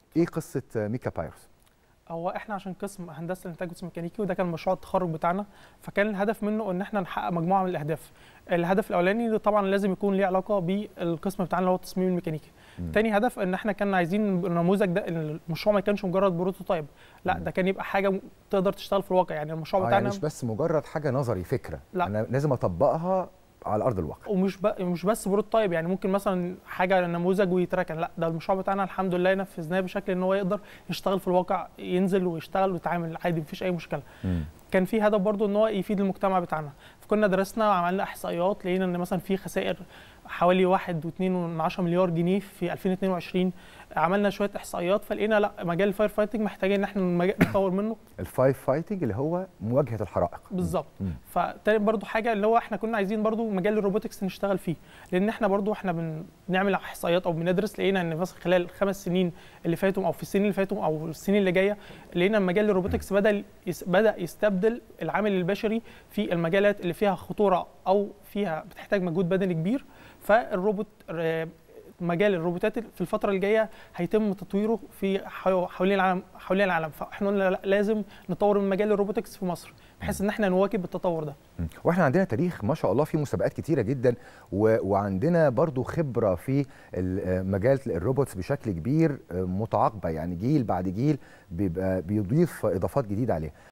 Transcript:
ايه قصه ميكا بايروس هو احنا عشان قسم هندسه الانتاج والميكانيكي وده كان مشروع التخرج بتاعنا فكان الهدف منه ان احنا نحقق مجموعه من الاهداف الهدف الاولاني طبعا لازم يكون ليه علاقه بالقسم بتاعنا اللي هو التصميم الميكانيكي مم. تاني هدف ان احنا كنا عايزين النموذج ده المشروع ما كانش مجرد بروتوتايب لا مم. ده كان يبقى حاجه تقدر تشتغل في الواقع يعني المشروع آه بتاعنا يعني مش بس مجرد حاجه نظري فكره لا. انا لازم اطبقها على ارض الواقع ومش ب... مش بس بروتوتايب يعني ممكن مثلا حاجه نموذج ويتركن لا ده المشروع بتاعنا الحمد لله نفذناه بشكل ان هو يقدر يشتغل في الواقع ينزل ويشتغل ويتعامل عادي مفيش اي مشكله مم. كان في هدف برضو ان هو يفيد المجتمع بتاعنا فكنا درسنا وعملنا احصائيات لقينا ان مثلا في خسائر حوالي 1.2 مليار جنيه في 2022 عملنا شويه احصائيات فلقينا لا مجال الفاير فايتنج محتاجين ان احنا نمج- نطور منه الفايف فايتنج اللي هو مواجهه الحرائق بالظبط مم. فتاني برضو حاجه اللي هو احنا كنا عايزين برضو مجال الروبوتكس نشتغل فيه لان احنا برضو احنا بن- بنعمل احصائيات او بندرس لقينا ان مثلا خلال الخمس سنين اللي فاتوا او في السنين اللي فاتوا او السنين اللي جايه لقينا مجال الروبوتكس بدا يس- بدا يستبدل العامل البشري في المجالات اللي فيها خطوره او فيها بتحتاج مجهود بدني كبير فالروبوت ر- مجال الروبوتات في الفتره الجايه هيتم تطويره في حو- حوالين العالم حوالين العالم فاحنا قلنا لا، لازم نطور من مجال الروبوتكس في مصر بحيث ان احنا نواكب التطور ده مم. واحنا عندنا تاريخ ما شاء الله في مسابقات كتيره جدا و... وعندنا برضو خبره في ال- آه، مجال الروبوتس بشكل كبير آه، متعاقبه يعني جيل بعد جيل بيبقى بيضيف اضافات جديده عليه